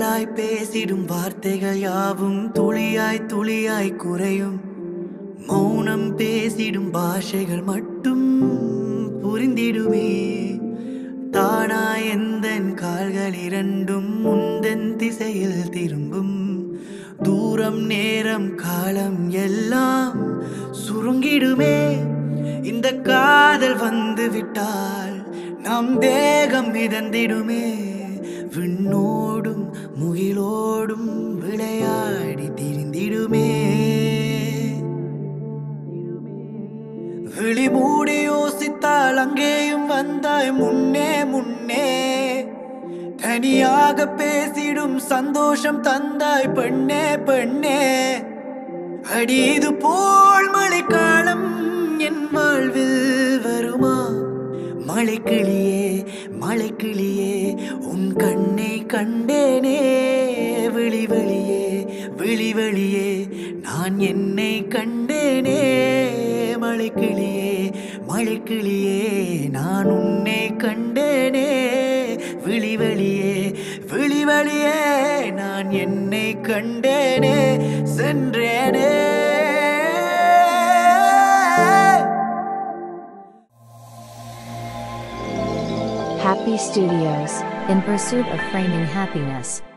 துளியாய் பேசிடும் வார்த்தைகள் யாவும் துளியாய் துளியாய் குறையும் மௌனம் பேசிடும் பாஷைகள் மட்டும் புரிந்திடுமே தானா எந்தன் கால்கள் இரண்டும் முந்தன் திசையில் திரும்பும் தூரம் நேரம் காலம் எல்லாம் சுருங்கிடுமே இந்த காதல் வந்து விட்டால் நம் தேகம் மிதந்திடுமே விண்ணோடும் முகிலோடும் விளையாடி திரிந்திடுமே விழி மூடி யோசித்தால் அங்கேயும் வந்தாய் முன்னே முன்னே தனியாக பேசிடும் சந்தோஷம் தந்தாய் பெண்ணே பெண்ணே அடி இது போல் மழைக்காலம் என் வாழ்வில் வருமா மழைக்கிளியே மழைக்கிளியே உன் கண்ணை கண்டேனே விழி வெளியே விழி வெளியே நான் என்னை கண்டேனே மழைக்கிளியே மழைக்கிளியே நான் உன்னை கண்டேனே விழி வெளியே விழி வெளியே நான் என்னை கண்டேனே சென்றேனே Happy Studios, in pursuit of framing happiness.